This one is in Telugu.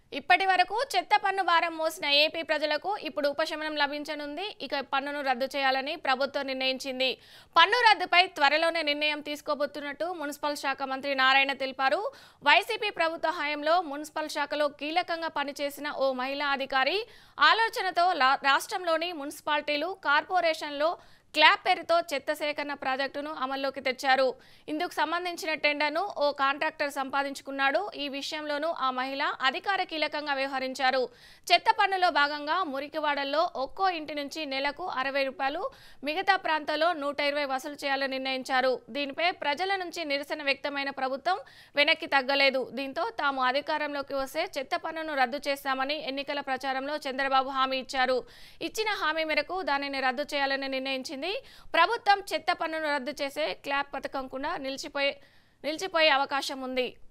ఇప్పటి వరకు చెత్త పన్ను భారం మోసిన ఏపీ ప్రజలకు ఇప్పుడు ఉపశమనం లభించనుంది ఇక పన్నును రద్దు చేయాలని ప్రభుత్వం నిర్ణయించింది పన్ను రద్దుపై త్వరలోనే నిర్ణయం తీసుకోబోతున్నట్టు మున్సిపల్ శాఖ మంత్రి నారాయణ తెలిపారు వైసీపీ ప్రభుత్వ హయాంలో మున్సిపల్ శాఖలో కీలకంగా పనిచేసిన ఓ మహిళా అధికారి ఆలోచనతో లా- రాష్ట్రంలోని మున్సిపాలిటీలు కార్పొరేషన్లో క్లాప్ పేరుతో చెత్త సేకరణ ప్రాజెక్టును అమల్లోకి తెచ్చారు ఇందుకు సంబంధించిన టెండర్ను ఓ కాంట్రాక్టర్ సంపాదించుకున్నాడు ఈ విషయంలోనూ ఆ మహిళ అధికార కీలకంగా వ్యవహరించారు చెత్త పన్నులో భాగంగా మురికివాడల్లో ఒక్కో ఇంటి నుంచి నెలకు అరవై రూపాయలు మిగతా ప్రాంతాల్లో నూట ఇరవై వసూలు చేయాలని నిర్ణయించారు దీనిపై ప్రజల నుంచి నిరసన వ్యక్తమైన ప్రభుత్వం వెనక్కి తగ్గలేదు దీంతో తాము అధికారంలోకి వస్తే చెత్త పన్నును రద్దు చేస్తామని ఎన్నికల ప్రచారంలో చంద్రబాబు హామీ ఇచ్చారు ఇచ్చిన హామీ మేరకు దానిని రద్దు చేయాలని నిర్ణయించింది ప్రభుత్వం చెత్త పన్నును రద్దు చేసే క్లాప్ పథకం కూడా నిలిచిపోయే నిలిచిపోయే అవకాశం ఉంది